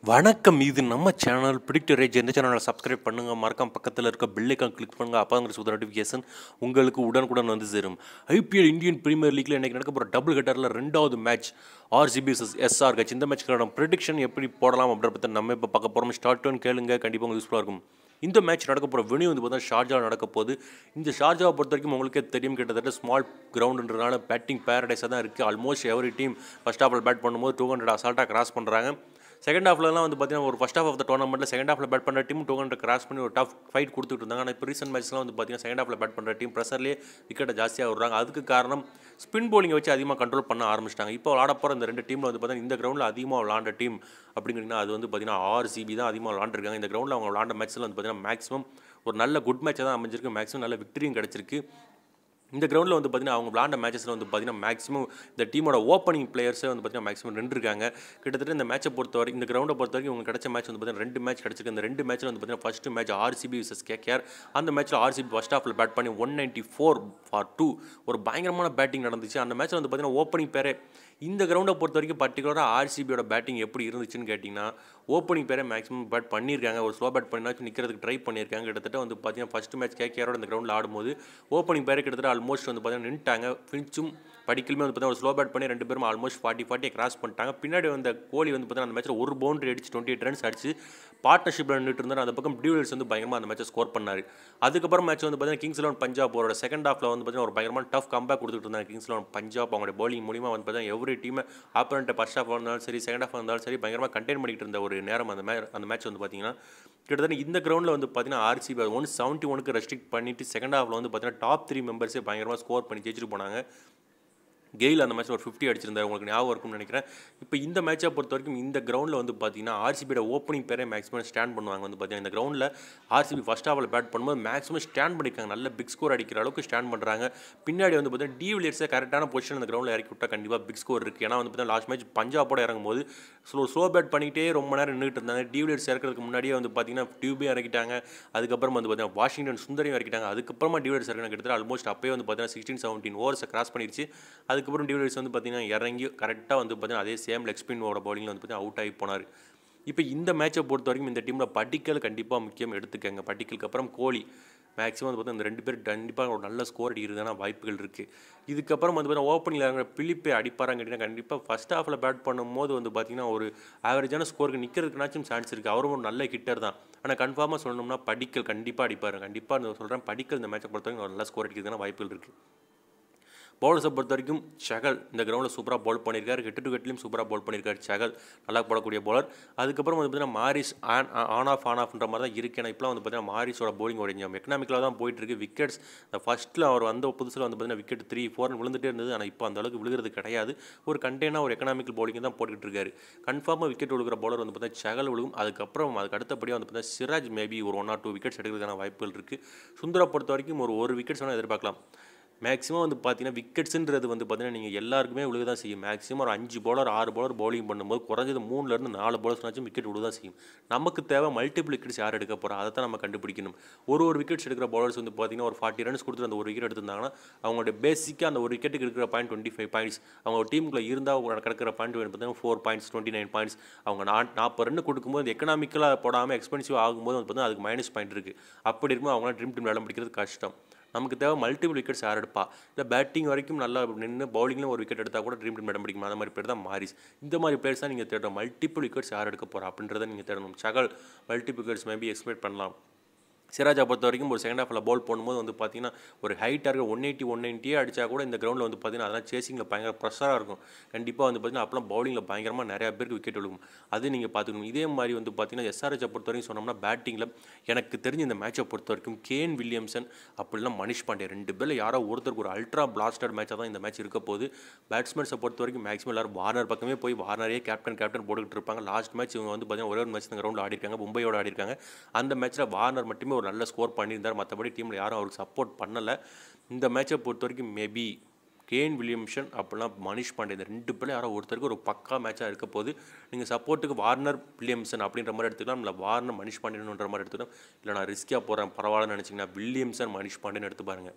வணக்கம் இது நம்ம சேனல் பிடிக்ட் ரேஜ் எந்த சேனலை சப்ஸ்கிரைப் பண்ணுங்கள் மறக்காம பக்கத்தில் இருக்க பெல்லைக்கான் கிளிக் பண்ணுங்கள் அப்பாங்கிற சுத நோட்டிஃபிகேஷன் உங்களுக்கு உடனுக்குடன் வந்து சேரும் ஐபிஎல் இந்தியன் பிரீமியர் லீக்ல இன்னைக்கு நடக்க போகிற டபுள் ஹெட்டரில் ரெண்டாவது மேட்ச் ஆர்சிபி எஸ்ஆர் கட்சி இந்த மேட்ச்க்கான ப்ரிடிக்ஷன் எப்படி போடலாம் அப்படின்ற பற்றி நம்ம இப்போ பார்க்க போகிறோம் ஸ்டார்ட் ஒன் கேளுங்க கண்டிப்பாக உங்களுக்கு யூஸ்ஃபுல்லாக இருக்கும் இந்த மேட்ச் நடக்க போகிற வெனி வந்து பார்த்தா ஷார்ஜா நடக்க போகுது இந்த ஷார்ஜாவை பொறுத்த வரைக்கும் உங்களுக்கே தெரியும் கிட்டத்தட்ட ஸ்மால் கிரவுண்டுன்றனால பேட்டிங் பேரடைஸாக தான் இருக்குது ஆல்மோஸ்ட் எவரி டீம் ஃபஸ்ட் ஆஃபில் பேட் பண்ணும்போது டூ ஹண்ட்ரட் அசால்ட்டாக கிராஸ் பண்ணுறாங்க செகண்ட் ஹாஃப்லலாம் வந்து பார்த்தீங்கன்னா ஒரு ஃபஸ்ட் ஹாஃப் ஆஃப் த டோர்னமெண்ட்டில் செகண்ட் ஹாஃபில் பேட் பண்ணுற டீம் டூ ஹண்ட்ரட் கிராஸ் பண்ணி ஒரு டஃப் ஃபைட் கொடுத்துட்டு இருந்தாங்க ஆனால் இப்போ ரீசெண்ட் மேட்ச்லாம் வந்து பார்த்தீங்கன்னா செகண்ட் ஹாஃபில் பேட் பண்ணுற டீம் ப்ரெஷர்லேயே விக்கெட்டை ஜாஸ்தியாக விடுறாங்க அதுக்கு காரணம் ஸ்பின் போலிங்கை வச்சு அதிகமாக கண்ட்ரோல் பண்ண ஆரம்பிச்சிட்டாங்க இப்போ விளாட போகிற இந்த ரெண்டு டீமில் வந்து பார்த்தீங்கன்னா இந்த கிரௌண்டில் அதிகமாக விளாண்ட டீம் அப்படிங்கிறீங்கன்னா அது வந்து பார்த்தீங்கன்னா ஆர்சிபி தான் அதிகமாக விளாண்டுருக்காங்க இந்த கிரௌண்டில் அவங்க விளாண்ட மேட்ச்சில் வந்து பார்த்தீங்கன்னா மேக்ஸிமம் ஒரு நல்ல குட் மேட்சாக தான் அமைஞ்சிருக்கு மேக்ஸிமம் நல்ல விக்டரியும் கிடச்சிருக்கு இந்த கிரௌண்டில் வந்து பார்த்தீங்கன்னா அவங்க விளாண்ட மேட்சஸில் வந்து பார்த்தீங்கன்னா மேக்ஸிமம் இந்த டீமோட ஓப்பனிங் பிளேயர்ஸே வந்து பார்த்தீங்கன்னா மேக்ஸிமம் ரெண்டு இருக்காங்க கிட்டத்தட்ட இந்த மேட்சை பொறுத்த வரைக்கும் இந்த கிரௌண்டை பொறுத்த வரைக்கும் உங்களுக்கு கிடைச்ச மேட்ச் வந்து பார்த்தீங்கன்னா ரெண்டு மேட்ச் கிடச்சிருக்கு இந்த ரெண்டு மேட்ச்சில் வந்து பார்த்தீங்கன்னா first match RCB versus KKR அந்த மேட்ச்சில் ஆர்சிபி ஃபஸ்ட் ஹாஃபில் பேட் பண்ணி one ninety four for two ஒரு பயங்கரமான பேட்டிங் நடந்துச்சு அந்த மேட்ச்சில் வந்து பார்த்தீங்கன்னா ஓப்பனிங் பேரே இந்த கிரௌண்டை பொறுத்த வரைக்கும் பர்டிகுலராக ஆர்சிபியோட பேட்டிங் எப்படி இருந்துச்சுன்னு கேட்டிங்கன்னா ஓப்பனிங் பேரே மேக்ஸிமம் பேட் பண்ணியிருக்காங்க ஒரு ஸ்லோ பேட் பண்ணினாச்சும் நிற்கிறதுக்கு ட்ரை பண்ணியிருக்காங்க கிட்டத்தட்ட வந்து பார்த்தீங்கன்னா ஃபஸ்ட் மேட்ச் கேகேஆரோட இந்த கிரௌண்டில் ஆடும்போது ஓப்பனிங் பேரே கிட்டத்தட்ட ஆல்மோஸ்ட் வந்து பார்த்தீங்கன்னா நின்ட்டாங்க ஃபின்ச்சும் படிக்கலுமே வந்து பார்த்தீங்கன்னா ஒரு ஸ்லோ பேட் பண்ணி ரெண்டு பேரும் ஆல்மோஸ்ட் ஃபார்ட்டி ஃபார்ட்டியை கிராஸ் பண்ணிட்டாங்க பின்னாடி வந்த கோலி வந்து பார்த்தீங்கன்னா அந்த மேட்ச்சில் ஒரு பவுண்டரி அடிச்சு டுவெண்ட்டி எயிட் ரன்ஸ் அடிச்சு பார்ட்னர்ஷிப்பில் நின்றுட்டு இருந்தார் அந்த பக்கம் டியூலர்ஸ் வந்து பயங்கரமாக அந்த மேட்சை ஸ்கோர் பண்ணார் அதுக்கப்புறம் மேட்ச் வந்து பார்த்தீங்கன்னா கிங்ஸ் லெவன் பஞ்சாப் அவரோட செகண்ட் ஹாஃபில் வந்து பார்த்தீங்கன்னா ஒரு பயங்கரமான டஃப் கம்பேக் கொடுத்துட்டு இருந்தாங்க கிங்ஸ் லெவன் பஞ்சாப் அவங்களுடைய பவுலிங் மூலிமா வந்து பார்த்தீங்கன்னா எவ்ரி டீமை ஆப்பரண்ட்டை ஃபர்ஸ்ட் ஹாஃப் இருந்தாலும் சரி செகண்ட் ஹாஃப் இருந்தாலும் சரி பயங்கரமாக கண்டெயின் பண்ணிட்டு இருந்த ஒரு நேரம் அந்த மே அந்த மேட்ச் வந்து பார்த்தீங்கன்னா கிட்டத்தட்ட இந்த கிரௌண்டில் வந்து பார்த்தீங்கன்னா ஆர்சிபி ஒன் செவன்ட்டி ஒனுக்கு ரெஸ்ட்ரிக்ட் பண்ணிட்டு செகண்ட் ஹாஃபில் வந்து பார்த்தீங்கன்னா டாப் த்ரீ மெம்பர்ஸே பயங்கரமாக ஸ்கோர் பண்ணி ஜெயிச்சிட்டு போனாங்க கெயில் அந்த மேட்ச்சில் ஒரு ஃபிஃப்டி அடிச்சிருந்தார் உங்களுக்கு ஞாபகம் இருக்கும்னு நினைக்கிறேன் இப்போ இந்த மேட்சை பொறுத்த வரைக்கும் இந்த கிரௌண்டில் வந்து பார்த்தீங்கன்னா ஆர்சிபியோட ஓப்பனிங் பேரே மேக்ஸிமம் ஸ்டாண்ட் பண்ணுவாங்க வந்து பார்த்தீங்கன்னா இந்த கிரௌண்டில் ஆர்சிபி ஃபஸ்ட் ஹாஃபில் பேட் பண்ணும்போது மேக்ஸிமம் ஸ்டாண்ட் பண்ணியிருக்காங்க நல்ல பிக் ஸ்கோர் அடிக்கிற அளவுக்கு ஸ்டாண்ட் பண்ணுறாங்க பின்னாடி வந்து பார்த்தீங்கன்னா டிவிலியர்ஸை கரெக்டான பொசிஷன் அந்த கிரௌண்டில் இறக்கி விட்டால் கண்டிப்பாக பிக் ஸ்கோர் இருக்குது ஏன்னா வந்து பார்த்தீங்கன்னா லாஸ்ட் மேட்ச் பஞ்சாபோட இறங்கும்போது ஸ்லோ ஸ்லோ பேட் பண்ணிகிட்டே ரொம்ப நேரம் நின்றுட்டு இருந்தாங்க டிவிலியர்ஸ் இறக்கிறதுக்கு முன்னாடியே வந்து பார்த்தீங்கன்னா டியூபே இறக்கிட்டாங்க அதுக்கப்புறம் வந்து பார்த்தீங்கன்னா வாஷிங்டன் சுந்தரையும் இறக்கிட்டாங்க அதுக்கப்புறமா டிவிலியர்ஸ் இறக்கின கிட்டத்தட்ட ஆல்மோஸ்ட் அப்பயே வந்து பார்த்தீங்கன்னா சிக்ஸ்டீன் செவன்டீன் ஓவர்ஸை கிராஸ் பண்ணிருச்சு அதுக்கப்புறம் டிவிலியர்ஸ் வந்து பார்த்தீங்கன்னா இறங்கி கரெக்டாக வந்து பார்த்தீங்கன்னா அதே சேம் லெக் ஸ்பின்னோட பவுலிங்கில் வந்து பார்த்தீங்கன்னா அவுட் ஆகி போனார் இப்போ இந்த மேட்சை பொறுத்த வரைக்கும் இந்த டீமில் பட்டிக்கல் கண்டிப்பாக முக்கியம் எடுத்துக்கங்க பட்டிக்கலுக்கு அப்புறம் கோலி மேக்ஸிமம் வந்து பார்த்தீங்கன்னா இந்த ரெண்டு பேர் கண்டிப்பாக ஒரு நல்ல ஸ்கோர் அடிக்கிறதுக்கான வாய்ப்புகள் இருக்குது இதுக்கப்புறம் வந்து பார்த்தீங்கன்னா ஓப்பனில் இறங்குற பிலிப்பை அடிப்பாராங்க கேட்டிங்கன்னா கண்டிப்பாக ஃபஸ்ட் ஹாஃபில் பேட் பண்ணும்போது வந்து பார்த்தீங்கன்னா ஒரு ஆவரேஜான ஸ்கோருக்கு நிற்கிறதுக்குனாச்சும் சான்ஸ் இருக்குது அவரும் ஒரு நல்ல ஹிட்டர் தான் ஆனால் கன்ஃபார்மாக சொல்லணும்னா படிக்கல் கண்டிப்பாக அடிப்பார் கண்டிப்பாக நான் சொல்கிறேன் படிக்கல் இந்த மேட்சை பொறுத்த வரைக்கும் ஒரு நல்ல ஸ்கோர் அடிக்கிறதுக்கான வாய்ப்புகள் இருக்குது பவுலர்ஸை பொறுத்த வரைக்கும் சகல் இந்த கிரௌண்டில் சூப்பராக பால் பண்ணியிருக்காரு ஹெட் டு ஹெட்லையும் சூப்பராக பால் பண்ணியிருக்காரு சகல் நல்லா போடக்கூடிய பவுலர் அதுக்கப்புறம் வந்து பார்த்தீங்கன்னா Morris on on off on ஆஃப்ன்ற மாதிரி தான் இருக்கு ஏன்னா இப்போலாம் வந்து பார்த்தீங்கன்னா மாரிஸோட போலிங் உடைஞ்சோம் எக்கனாமிக்கலாக தான் போயிட்டு இருக்கு விக்கெட்ஸ் இந்த ஃபஸ்ட்டில் அவர் வந்த புதுசில் வந்து பார்த்தீங்கன்னா விக்கெட் த்ரீ ஃபோர்னு விழுந்துட்டே இருந்தது ஆனால் இப்போ அந்த அளவுக்கு விழுகிறது கிடையாது ஒரு கண்டெய்னாக ஒரு எக்கனாமிக்கல் போலிங் தான் போட்டுக்கிட்டு இருக்காரு கன்ஃபார்மாக விக்கெட் விழுகிற பவுலர் வந்து பார்த்தீங்கன்னா சகல் விழுகும் அதுக்கப்புறம் அதுக்கு அடுத்தபடியாக வந்து பார்த்தீங்கன்னா சிராஜ் மேபி ஒரு ஒன் ஆர் டூ விக்கெட்ஸ் எடுக்கிறதுக்கான வாய்ப்புகள் இருக்குது சுந்தரை பொறுத்த வரைக்கும் ஒரு ஒரு விக்கெட்ஸ் வேணால் எதிர்பார்க்கலாம் மேக்ஸிமம் வந்து பார்த்தீங்கன்னா விக்கெட்ஸுன்றது வந்து பார்த்தீங்கன்னா நீங்கள் எல்லாருக்குமே விழுக தான் செய்யும் மேக்ஸிமம் ஒரு அஞ்சு பவுலர் ஆறு பவுலர் பவுலிங் பண்ணும்போது குறைஞ்சது மூணுலேருந்து நாலு பவுலர்ஸ்னாச்சும் விக்கெட் விழுக தான் செய்யும் நமக்கு தேவை மல்டிபிள் விக்கெட்ஸ் யார் எடுக்க போகிறா அதை தான் நம்ம கண்டுபிடிக்கணும் ஒரு ஒரு விக்கெட்ஸ் எடுக்கிற பவுலர்ஸ் வந்து பார்த்தீங்கன்னா ஒரு ஃபார்ட்டி ரன்ஸ் கொடுத்துட்டு அந்த ஒரு விக்கெட் எடுத்திருந்தாங்கன்னா அவங்களுடைய பேசிக்காக அந்த ஒரு விக்கெட்டுக்கு இருக்கிற பாயிண்ட் டுவெண்ட்டி ஃபைவ் பாயிண்ட்ஸ் அவங்க டீமுக்குள்ள இருந்தால் கிடக்கிற பாயிண்ட் பார்த்தீங்கன்னா four points twenty nine points அவங்க நா நாற்பது ரன் கொடுக்கும்போது எக்கனாமிக்கலாக போடாமல் எக்ஸ்பென்சிவ் ஆகும்போது வந்து பார்த்தீங்கன்னா அதுக்கு மைனஸ் பாயிண்ட் இருக்குது அப்படி இருக்கும்போது அவங்களாம் ட்ரீம் டீம் விளையாட பிடிக்கிறது கஷ்டம் நமக்கு தேவை மல்டிபிள் விக்கெட்ஸ் யார் எடுப்பா இல்லை பேட்டிங் வரைக்கும் நல்லா நின்று பவுலிங்கில் ஒரு விக்கெட் எடுத்தால் கூட ட்ரீம் டீம் இடம் பிடிக்கும் அந்த மாதிரி பேர் தான் மாரிஸ் இந்த மாதிரி பிளேயர்ஸ் தான் நீங்கள் தேடணும் மல்டிபிள் விக்கெட்ஸ் யார் எடுக்க போகிறா அப்படின்றத நீங்கள் தேடணும் Chahal multiple wickets maybe expect பண்ணலாம் சிராஜா பொறுத்த வரைக்கும் ஒரு செகண்ட் ஹாஃபில் பால் போடும்போது வந்து பார்த்தீங்கன்னா ஒரு ஹைட்டாக இருக்க ஒன் எயிட்டி ஒன் நைன்ட்டியே அடித்தா கூட இந்த கிரௌண்டில் வந்து பார்த்தீங்கன்னா அதெல்லாம் சேசிங்கில் பயங்கர ப்ரெஷராக இருக்கும் கண்டிப்பாக வந்து பார்த்தீங்கன்னா அப்போலாம் பவுலிங்கில் பயங்கரமாக நிறையா பேருக்கு விக்கெட் விழுகும் அது நீங்கள் பார்த்துக்கணும் இதே மாதிரி வந்து பார்த்தீங்கன்னா எஸ்ஆர்ஹெச்சை பொறுத்த வரைக்கும் சொன்னோம்னா பேட்டிங்கில் எனக்கு தெரிஞ்ச இந்த மேட்சை பொறுத்த வரைக்கும் கேன் வில்லியம்சன் அப்படிலாம் மனிஷ் பாண்டே ரெண்டு பேரில் யாரோ ஒருத்தருக்கு ஒரு அல்ட்ரா பிளாஸ்டட் மேட்சாக தான் இந்த மேட்ச் இருக்க போகுது பேட்ஸ்மேன்ஸை பொறுத்த வரைக்கும் மேக்ஸிமம் எல்லாரும் வார்னர் பக்கமே போய் வார்னரே கேப்டன் கேப்டன் போட்டுக்கிட்டு இருப்பாங்க லாஸ்ட் மேட்ச் இவங்க வந்து பார்த்தீங்கன்னா ஒரே ஒரு மேட்ச் இந்த கிரௌண்டில் ஆடிருக்காங்க மும்பையோட ஆடிருக்காங்க அந்த மேட்ச்சில் வார்னர் மட்டுமே ஒரு நல்ல ஸ்கோர் பண்ணியிருந்தார் மற்றபடி டீமில் யாரும் அவருக்கு சப்போர்ட் பண்ணலை இந்த மேட்சை பொறுத்த வரைக்கும் மேபி கேன் வில்லியம்சன் அப்படிலாம் மனிஷ் பாண்டே இந்த ரெண்டு பேரும் யாரோ ஒருத்தருக்கு ஒரு பக்கா மேட்சாக இருக்க போது நீங்கள் சப்போர்ட்டுக்கு வார்னர் வில்லியம்சன் அப்படின்ற மாதிரி எடுத்துக்கலாம் இல்லை வார்னர் மனிஷ் பாண்டேன்ற மாதிரி எடுத்துக்கலாம் இல்லை நான் ரிஸ்கியாக போகிறேன் பரவாயில்லன்னு நினச்சிங்கன்னா வில்லியம்சன் மனிஷ் பாண்டேன்னு எடுத்து பாருங்கள்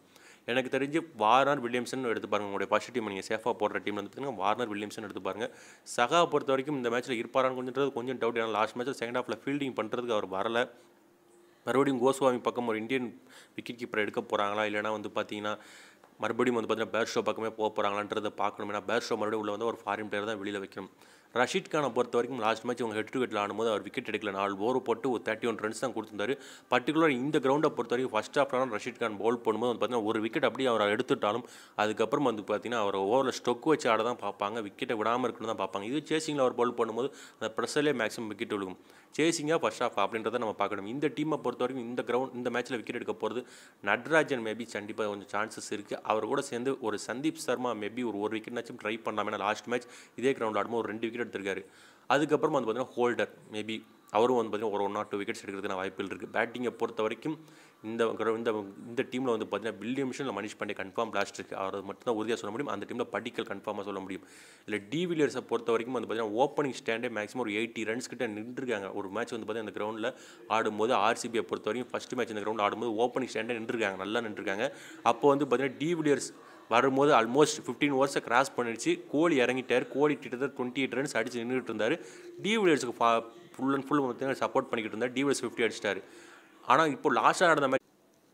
எனக்கு தெரிஞ்சு வார்னர் வில்லியம்சன் எடுத்து பாருங்க உங்களுடைய ஃபர்ஸ்ட் டீம் நீங்கள் சேஃபாக போடுற டீம் வந்து பார்த்தீங்கன்னா வார்னர் வில்லியம்சன் எடுத்து பாருங்க சகா பொறுத்த வரைக்கும் இந்த மேட்ச்சில் இருப்பாரான்னு கொஞ்சம் கொஞ்சம் டவுட் ஏன்னா லாஸ்ட் மேட்ச்சில் செகண்ட் ஹாஃபில் ஃபீல்டிங் பண்ணுறதுக்கு அவர் வரல மறுபடியும் கோஸ்வாமி பக்கம் ஒரு இந்தியன் விக்கெட் கீப்பர் எடுக்க போகிறாங்களா இல்லைனா வந்து பார்த்தீங்கன்னா மறுபடியும் வந்து பார்த்தீங்கன்னா பேர்ஷோ பக்கமே போக போகிறாங்களான்றதை பார்க்கணும் ஏன்னா பேர்ஷோ மறுபடியும் உள்ள வந்து ஒரு ஃபாரின் பிளேயர் தான் வெளியில் வைக்கணும் ரஷீத் கானை பொறுத்த வரைக்கும் லாஸ்ட் மேட்ச் அவங்க ஹெட் டு ஹெட்டில் ஆடும்போது அவர் விக்கெட் எடுக்கல நாலு ஓவர் போட்டு ஒரு தேர்ட்டி ஒன் ரன்ஸ் தான் கொடுத்துருந்தாரு பர்டிகுலர் இந்த கிரவுண்டை பொறுத்த வரைக்கும் ஃபஸ்ட் ஹாஃப்லாம் ரஷீத் கான் பவுல் பண்ணும்போது வந்து பார்த்தீங்கன்னா ஒரு விக்கெட் அப்படியே அவர் எடுத்துட்டாலும் அதுக்கப்புறம் வந்து பார்த்தீங்கன்னா அவர் ஓவரில் ஸ்டொக் வச்சு ஆட தான் பார்ப்பாங்க விக்கெட்டை விடாமல் இருக்கணும் தான் பார்ப்பாங்க இது சேசிங்கில் அவர் பவுல் பண்ணும்போது அந்த ப்ரெஷர்லேயே மேக்ஸிமம் விக்கெட் விழுகும் சேசிங்காக ஃபர்ஸ்ட் ஆஃப் அப்படின்றத நம்ம பார்க்கணும் இந்த டீமை பொறுத்த வரைக்கும் இந்த கிரவுண்ட் இந்த மேட்ச்சில் விக்கெட் எடுக்க போகிறது நட்ராஜன் மேபி கண்டிப்பாக கொஞ்சம் சான்சஸ் இருக்குது அவர் கூட சேர்ந்து ஒரு சந்தீப் சர்மா மேபி ஒரு ஒரு விக்கெட்னாச்சும் ட்ரை பண்ணலாம் ஏன்னா லாஸ்ட் மேட்ச் இதே கிரவுண்ட் ஆடும்போது ஒரு ரெண்டு விக்கெட் எடுத்திருக்காரு அதுக்கப்புறம் வந்து பார்த்தீங்கன்னா ஹோல்டர் மேபி அவரும் வந்து பார்த்தீங்கன்னா ஒரு ஒன் ஆர் டூ விக்கெட்ஸ் எடுக்கிறதுக்கு வாய்ப்புகள் இருக்குது பேட்டிங்கை பொறுத்த வரைக்கும் இந்த ground- இந்த இந்த டீமில் வந்து பார்த்தீங்கன்னா வில்லியம்ஸும் இல்லை மனிஷ் பாண்டே கன்ஃபார்ம் பிளாஸ்ட் இருக்குது அவர் மட்டும் தான் உறுதியாக சொல்ல முடியும் அந்த டீமில் படிக்கல் கன்ஃபார்மாக சொல்ல முடியும் இல்லை டி வில்லியர்ஸை பொறுத்த வரைக்கும் வந்து பார்த்தீங்கன்னா ஓப்பனிங் ஸ்டாண்டே மேக்ஸிமம் ஒரு எயிட்டி ரன்ஸ் கிட்ட நின்றுருக்காங்க ஒரு மேட்ச் வந்து பார்த்தீங்கன்னா இந்த கிரவுண்டில் ஆடும்போது ஆர்சிபியை பொறுத்த வரைக்கும் ஃபஸ்ட் மேட்ச் இந்த கிரவுண்ட் ஆடும்போது ஓப்பனிங் ஸ்டாண்டே நின்றுருக்காங்க நல்லா நின்றுருக்காங்க அப்போ வந்து பார்த்தீங்கன்னா டி வில்லியர்ஸ் வரும்போது ஆல்மோஸ்ட் ஃபிஃப்டீன் ஓவர்ஸை கிராஸ் பண்ணிடுச்சு கோலி இறங்கிட்டார் கோலி கிட்டத்தட்ட டுவெண்ட்டி எயிட் ரன்ஸ் அடிச்சு நின்றுட்டு இருந்தார் டி வில்லியர்ஸுக்கு ஃபுல் அண்ட் ஃபுல் பார்த்தீங்கன்னா சப்போர்ட் பண்ணிக்கிட்டு இருந்தார் டி வில்லியர்ஸ் ஃபிஃப்டி அடிச்சிட்டாரு ஆனால் இப்போ லாஸ்ட்டாக நடந்த மேட்ச்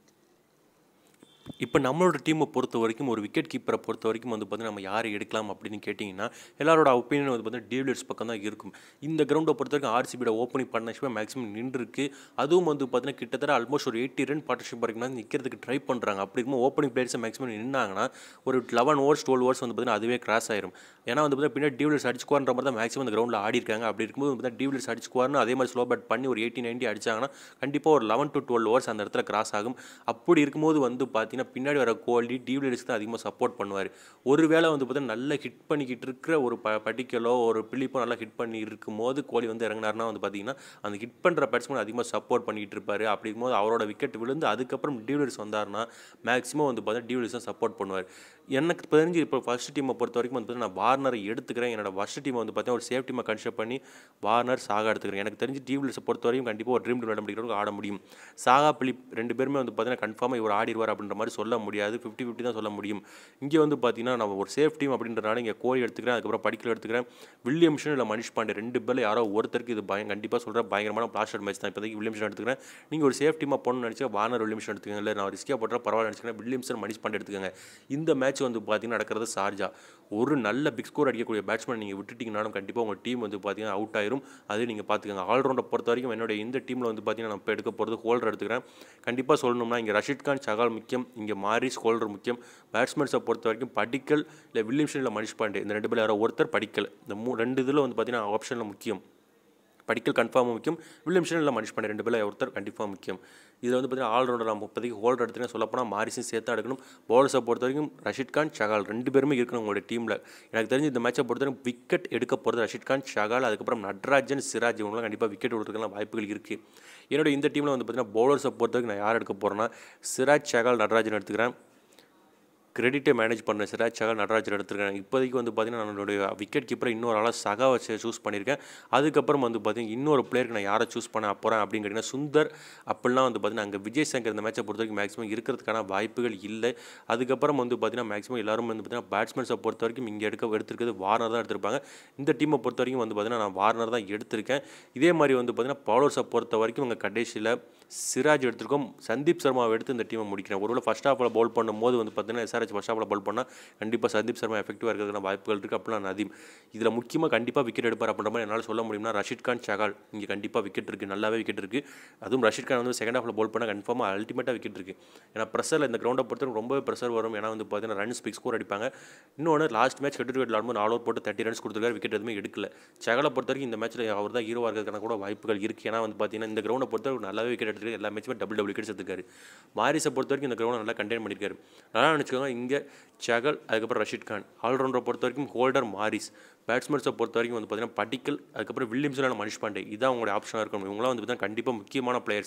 இப்போ நம்மளோட டீமை பொறுத்த வரைக்கும் ஒரு விக்கெட் கீப்பரை பொறுத்த வரைக்கும் வந்து பார்த்தீங்கன்னா நம்ம யாரை எடுக்கலாம் அப்படின்னு கேட்டிங்கன்னா எல்லாரோட ஒப்பீனியன் வந்து பார்த்தீங்கன்னா டேவிலியர்ஸ் பக்கம் தான் இருக்கும் இந்த கிரவுண்டை பொறுத்த வரைக்கும் ஆர்சிபியோட ஓப்பனிங் பார்ட்னர்ஷிப்பை மேக்ஸிமம் நின்றுருக்கு அதுவும் வந்து பார்த்தீங்கன்னா கிட்டத்தட்ட ஆல்மோஸ்ட் ஒரு எயிட்டி ரன் பார்ட்னர்ஷிப் வரைக்கும் தான் நிற்கிறதுக்கு ட்ரை பண்ணுறாங்க அப்படி இருக்கும்போது ஓப்பனிங் பிளேயர்ஸை மேக்ஸிமம் நின்னாங்கன்னா ஒரு லெவன் ஓவர்ஸ் டுவெல் ஓவர்ஸ் வந்து பார்த்தீங்கன்னா அதுவே கிராஸ் ஆயிரும் ஏன்னா வந்து பார்த்தீங்கன்னா பின்னாடி டிவிலியர்ஸ் அடிச்சுக்குவார்ன்ற மாதிரி தான் மேக்ஸிமம் இந்த கிரவுண்டில் ஆடி இருக்காங்க அப்படி இருக்கும்போது வந்து பார்த்தீங்கன்னா டிவிலியர்ஸ் அடிச்சுக்குவார்னு அதே மாதிரி ஸ்லோ பேட் பண்ணி ஒரு எயிட்டி நைன்ட்டி அடிச்சாங்கன்னா கண்டிப்பாக ஒரு லெவன் டு டுவெல் ஓவர்ஸ் அந்த இடத்துல கிராஸ் ஆகும் அப்படி இருக்கும்போது வந்து பார்த்தீங்கன்னா பின்னாடி வர கோலி டிவிலியர்ஸ்க்கு தான் அதிகமாக சப்போர்ட் பண்ணுவார் ஒருவேளை வந்து பார்த்தீங்கன்னா நல்லா ஹிட் பண்ணிக்கிட்டு இருக்கிற ஒரு ப படிக்கலோ ஒரு பிலிப்போ நல்லா ஹிட் பண்ணி இருக்கும்போது கோலி வந்து இறங்கினார்னா வந்து பார்த்தீங்கன்னா அந்த ஹிட் பண்ணுற பேட்ஸ்மேன் அதிகமாக சப்போர்ட் பண்ணிக்கிட்டு இருப்பார் அப்படி இருக்கும்போது அவரோட விக்கெட் விழுந்து அதுக்கப்புறம் டிவிலியர்ஸ் வந்தார்னா மேக்ஸிமம் வந்து பார்த்தீங்கன்னா டிவிலியர்ஸ் தான் சப்போர்ட் பண்ணுவார் எனக்கு தெரிஞ்சு இப்போ ஃபர்ஸ்ட் டீமை பொறுத்த வரைக்கும் வந்து பார்த்தீங்கன்னா நான் வார்னரை எடுத்துக்கிறேன் என்னோட ஃபர்ஸ்ட் டீமை வந்து பார்த்தீங்கன்னா ஒரு சேஃப் டீமை கன்சிடர் பண்ணி வார்னர் சாகா எடுத்துக்கிறேன் எனக்கு தெரிஞ்சு டிவிலியர்ஸை பொறுத்த வரைக்கும் கண்டிப்பாக ஒரு ட்ரீம் டீம் விளையாட ஆட முடியும் சாகா பிலிப் ரெண்டு பேருமே வந்து பார்த்தீங்கன்னா கன்ஃபார்மாக இவர் ஆடிடுவார் அப்படின்ற மாதிரி சொல்ல முடியாது ஃபிஃப்டி ஃபிஃப்டி தான் சொல்ல முடியும் இங்கே வந்து பார்த்தீங்கன்னா நம்ம ஒரு சேஃப் டீம் அப்படின்றனால இங்கே கோலி எடுத்துக்கிறேன் அதுக்கப்புறம் படிக்கல எடுத்துக்கிறேன் வில்லியம்ஷன் இல்லை மனிஷ் பாண்டே ரெண்டு பேரில் யாரோ ஒருத்தருக்கு இது பயம் கண்டிப்பாக சொல்கிறேன் பயங்கரமான பிளாஸ்டர் மேட்ச் தான் இப்போதைக்கு வில்லியம்ஷன் எடுத்துக்கிறேன் நீங்கள் ஒரு சேஃப் டீமாக போகணும்னு நினச்சா வார்னர் வில்லியம்ஷன் எடுத்துக்கங்க இல்லை நான் ரிஸ்கியாக போட்டால் பரவாயில்ல நினச்சிக்கிறேன் வில்லியம்சன் மனிஷ் பாண்டே எடுத்துக்கங்க இந்த மேட்ச் வந்து பார்த்தீங்கன்னா நடக்கிறது சார்ஜா ஒரு நல்ல பிக் ஸ்கோர் அடிக்கக்கூடிய பேட்ஸ்மேன் நீங்கள் விட்டுட்டீங்கனாலும் கண்டிப்பாக உங்கள் டீம் வந்து பார்த்தீங்கன்னா அவுட் ஆயிரும் அது நீங்கள் பார்த்துக்கங்க ஆல்ரவுண்டை பொறுத்த வரைக்கும் என்னோட இந்த டீமில் வந்து பார்த்தீங்கன்னா நான் இப்போ எடுக்க போகிறது ஹோல்டர் எடுத்துக்கிறேன் கண்டிப்பாக சொல்லணும்னா இங்கே ரஷீத் கான் சகால் முக்கியம் இங்கே மாரிஸ் ஹோல்டர் முக்கியம் பேட்ஸ்மேன்ஸை பொறுத்த வரைக்கும் படிக்கல் இல்லை வில்லியம்சன் இல்லை மனிஷ் பாண்டே இந்த ரெண்டு பேர் யாரோ ஒருத்தர் படிக்கல் இந்த மூ ரெண்டு இதில் வந்து பார்த்தீங்கன்னா ஆப்ஷனில் முக்கியம் படிக்கல் கன்ஃபார்ம் முக்கியம் வில்லியம்சன் இல்லை மனிஷ் பாண்டே ரெண்டு பேரில் ஒருத்தர் கண்டிப்பாக முக்கியம் இதில் வந்து பார்த்தீங்கன்னா ஆல்ரவுண்டர் நம்ம இப்போதைக்கு ஹோல்டர் எடுத்துகிட்டு சொல்லப்போனால் மாரிஸும் சேர்த்து எடுக்கணும் பவுலர்ஸை பொறுத்த வரைக்கும் ரஷீத் கான் ஷகால் ரெண்டு பேருமே இருக்கணும் உங்களோட டீமில் எனக்கு தெரிஞ்சு இந்த மேட்சை பொறுத்த வரைக்கும் விக்கெட் எடுக்க போகிறது ரஷீத் கான் ஷகால் அதுக்கப்புறம் நட்ராஜன் சிராஜ் இவங்களாம் கண்டிப்பாக விக்கெட் கொடுத்துருக்கலாம் வாய்ப்புகள் இருக்குது என்னோட இந்த டீமில் வந்து பார்த்தீங்கன்னா பவுலர்ஸை பொறுத்த வரைக்கும் நான் யார் எடுக்க போகிறேன்னா சிராஜ் ஷகால் நட்ராஜன் எடுத்துக்கிறேன் கிரெடிட்டை மேனேஜ் பண்ண சிராஜ் சகா நடராஜர் எடுத்திருக்கேன் இப்போதைக்கு வந்து பார்த்தீங்கன்னா என்னுடைய விக்கெட் கீப்பரை இன்னொரு ஆளாக சகா வச்சு சூஸ் பண்ணியிருக்கேன் அதுக்கப்புறம் வந்து பார்த்தீங்கன்னா இன்னொரு பிளேயருக்கு நான் யாரை சூஸ் பண்ண போகிறேன் அப்படின்னு கேட்டிங்கன்னா சுந்தர் அப்படிலாம் வந்து பார்த்தீங்கன்னா அங்கே விஜய் சங்கர் இந்த மேட்சை பொறுத்த வரைக்கும் மேக்ஸிமம் இருக்கிறதுக்கான வாய்ப்புகள் இல்லை அதுக்கப்புறம் வந்து பார்த்தீங்கன்னா மேக்ஸிமம் எல்லாரும் வந்து பார்த்தீங்கன்னா பேட்ஸ்மேன்ஸை பொறுத்த வரைக்கும் இங்கே எடுக்க எடுத்திருக்கிறது வார்னர் தான் எடுத்திருப்பாங்க இந்த டீமை பொறுத்த வரைக்கும் வந்து பார்த்தீங்கன்னா நான் வார்னர் தான் எடுத்திருக்கேன் இதே மாதிரி வந்து பார்த்தீங்கன்னா பவுலர்ஸை பொறுத்த வரைக்கும் இங்கே கடைசியில் சிராஜ் எடுத்திருக்கோம் சந்தீப் சர்மாவை எடுத்து இந்த டீமை முடிக்கிறேன் ஒருவேளை ஃபஸ்ட் ஹாஃபில் பவுல் பண்ணும்போது வந்து பார்த்தீங்கன்னா எஸ்ஆர்ஹெச் ஃபஸ்ட் ஹாஃபில் பவுல் பண்ணால் கண்டிப்பாக சந்தீப் சர்மா எஃபெக்டிவாக இருக்கிறதுக்கான வாய்ப்புகள் இருக்குது அப்படிலாம் நதீம் இதில் முக்கியமாக கண்டிப்பாக விக்கெட் எடுப்பார் அப்படின்ற மாதிரி என்னால் சொல்ல முடியும்னா ரஷீத் கான் சகால் இங்கே கண்டிப்பாக விக்கெட் இருக்குது நல்லாவே விக்கெட் இருக்குது அதுவும் ரஷீத் கான் வந்து செகண்ட் ஹாஃபில் பவுல் பண்ணால் கன்ஃபார்மாக அல்டிமேட்டாக விக்கெட் இருக்குது ஏன்னா ப்ரெஷரில் இந்த கிரௌண்டை பொறுத்தவரைக்கும் ரொம்பவே ப்ரெஷர் வரும் ஏன்னா வந்து பார்த்தீங்கன்னா ரன்ஸ் பிக் ஸ்கோர் அடிப்பாங்க இன்னொன்று last match head to head ஆடும்போது நாலு ஓவர் போட்டு தேர்ட்டி ரன்ஸ் கொடுத்துருக்காரு விக்கெட் எதுவுமே எடுக்கல சகலை பொறுத்த வரைக்கும் இந்த மேட்ச்சில் அவர் தான் ஹீரோவாக இருக்கிறதுக்கான கூட வாய்ப்புகள் இருக்குது ஏன்னா வந்து பார்த்தீங்கன்னா இந்த கிரௌண்டை பொறுத்தவரைக்கும் நல்லாவே விக்கெட் எடுத்துருக்கு எல்லா மேட்சுமே டபுள் டபுள் விக்கெட்ஸ் எடுத்துருக்காரு மாரிஸை பொறுத்த வரைக்கும் இந்த கிரௌண்டை நல்லா கண்டெயின் பண்ணியிருக்காரு நல்லா நினச்சிக்கோங்க இங்கே சகல் அதுக்கப்புறம் ரஷீத் கான் ஆல்ரவுண்டரை பொறுத்த வரைக்கும் ஹோல்டர் மாரிஸ் பேட்ஸ்மேன்ஸை பொறுத்த வரைக்கும் வந்து பார்த்தீங்கன்னா படிக்கல் அதுக்கப்புறம் வில்லியம்ஸில் மனிஷ் பாண்டே இதான் உங்களுடைய ஆப்ஷனாக இருக்கணும் இவங்களாம் வந்து பார்த்தீங்கன்னா கண்டிப்பாக முக்கியமான பிளேயர்ஸ்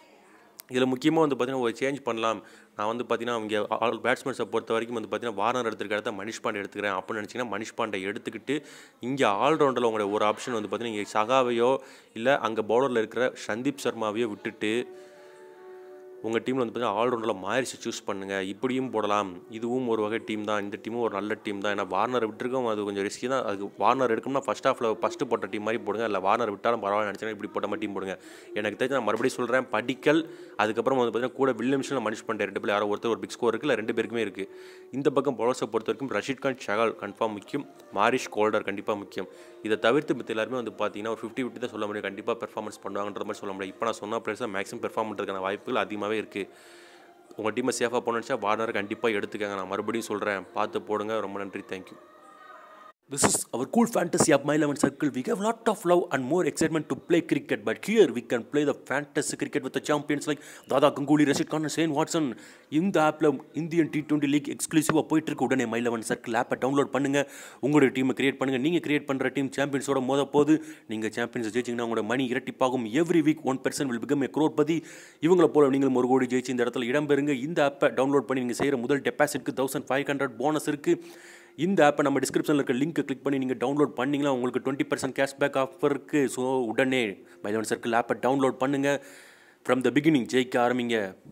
இதில் முக்கியமாக வந்து பார்த்தீங்கன்னா ஒரு சேஞ்ச் பண்ணலாம் நான் வந்து பார்த்தீங்கன்னா அவங்க ஆல் பேட்ஸ்மேன்ஸை பொறுத்த வரைக்கும் வந்து பார்த்தீங்கன்னா வார்னர் எடுத்துக்கிற இடத்த மனிஷ் பாண்டே எடுத்துக்கிறேன் அப்படின்னு நினச்சிங்கன்னா மனிஷ் பாண்டே எடுத்துக்கிட்டு இங்கே ஆல்ரவுண்டரில் உங்களுடைய ஒரு ஆப்ஷன் வந்து பார்த்தீங்கன்னா இங்கே சகாவையோ இல்லை அங்கே பவுலரில் இருக்கிற சந்தீப் சர்மாவையோ விட்டுட்டு உங்கள் டீமில் வந்து பார்த்தீங்கன்னா ஆல்ரவுண்டரில் மாறிச்சு சூஸ் பண்ணுங்கள் இப்படியும் போடலாம் இதுவும் ஒரு வகை டீம் தான் இந்த டீமும் ஒரு நல்ல டீம் தான் ஏன்னா வார்னர் விட்டுருக்கோம் அது கொஞ்சம் ரிஸ்கி தான் அதுக்கு வார்னர் எடுக்கணும்னா ஃபஸ்ட் ஹாஃபில் ஃபஸ்ட்டு போட்ட டீம் மாதிரி போடுங்க இல்லை வார்னர் விட்டாலும் பரவாயில்ல நினச்சினா இப்படி போட்ட மாதிரி டீம் போடுங்க எனக்கு தெரிஞ்சு நான் மறுபடியும் சொல்கிறேன் படிக்கல் அதுக்கப்புறம் வந்து பார்த்தீங்கன்னா கூட வில்லியம்ஸில் மனிஷ் பண்ணிட்டேன் ரெண்டு பேர் யாரோ ஒருத்தர் ஒரு பிக் ஸ்கோர் இருக்குது இல்லை ரெண்டு பேருக்குமே இருக்குது இந்த பக்கம் பவுலர்ஸை பொறுத்த வரைக்கும் ரஷீத் கான் ஷகால் கன்ஃபார்ம் முக்கியம் மாரிஷ் கோல்டர் கண்டிப்பாக முக்கியம் இதை தவிர்த்து மற்ற எல்லாருமே வந்து பார்த்தீங்கன்னா ஒரு ஃபிஃப்டி ஃபிஃப்டி தான் சொல்ல முடியும் கண்டிப்பாக பெர்ஃபார்மன்ஸ் பண்ணுவாங்கன்ற மாதிரி சொல்ல முடியும் இப்போ நான் சொன்ன பிளேஸ் தான் மேக்ஸிமம் பெர்ஃபார்ம் பண்ணுறதுக்கான வாய்ப்புகள் அதிகமாகவே இருக்குது உங்கள் டீமை சேஃபாக போனோம்னா வார்னர் கண்டிப்பாக எடுத்துக்கங்க நான் மறுபடியும் சொல்கிறேன் பார்த்து போடுங்க ரொம்ப நன்றி thank you This is our cool fantasy of My 11 Circle. We have lot of love and more excitement to play cricket, but here we can play the fantasy cricket with the champions like Dada Ganguly, Rashid Khan, and Shane Watson. இந்த ஆப்பில் Indian T twenty league எக்ஸ்க்ளூசிவாக போயிட்டு இருக்கு உடனே my eleven circle ஆப்பை download பண்ணுங்க உங்களோட டீமை கிரியேட் பண்ணுங்க நீங்கள் கிரியேட் பண்ணுற டீம் சாம்பியன்ஸோட மோத போது நீங்கள் சாம்பியன்ஸ் ஜெயிச்சிங்கன்னா உங்களோட மணி இரட்டிப்பாகும் every week one percent will become a பதி இவங்களை போல நீங்களும் ஒரு கோடி ஜெயிச்சு இந்த இடத்துல இடம்பெறுங்க இந்த ஆப்பை டவுன்லோட் பண்ணி நீங்கள் செய்கிற முதல் டெபாசிட்க்கு தௌசண்ட் ஃபைவ் ஹண்ட்ரட் போனஸ் இருக்குது இந்த ஆப்பை நம்ம டிஸ்கிரிப்ஷனில் இருக்க லிங்க்கை கிளிக் பண்ணி நீங்கள் டவுன்லோட் பண்ணிங்கன்னா உங்களுக்கு டுவெண்ட்டி பர்சன்ட் கேஷ்பேக் ஆஃபர் இருக்குது ஸோ உடனே மைலவன் சர்க்கிள் ஆப்பை டவுன்லோட் பண்ணுங்கள் ஃப்ரம் த பிகினிங் ஜெயிக்க ஆரம்பிங்க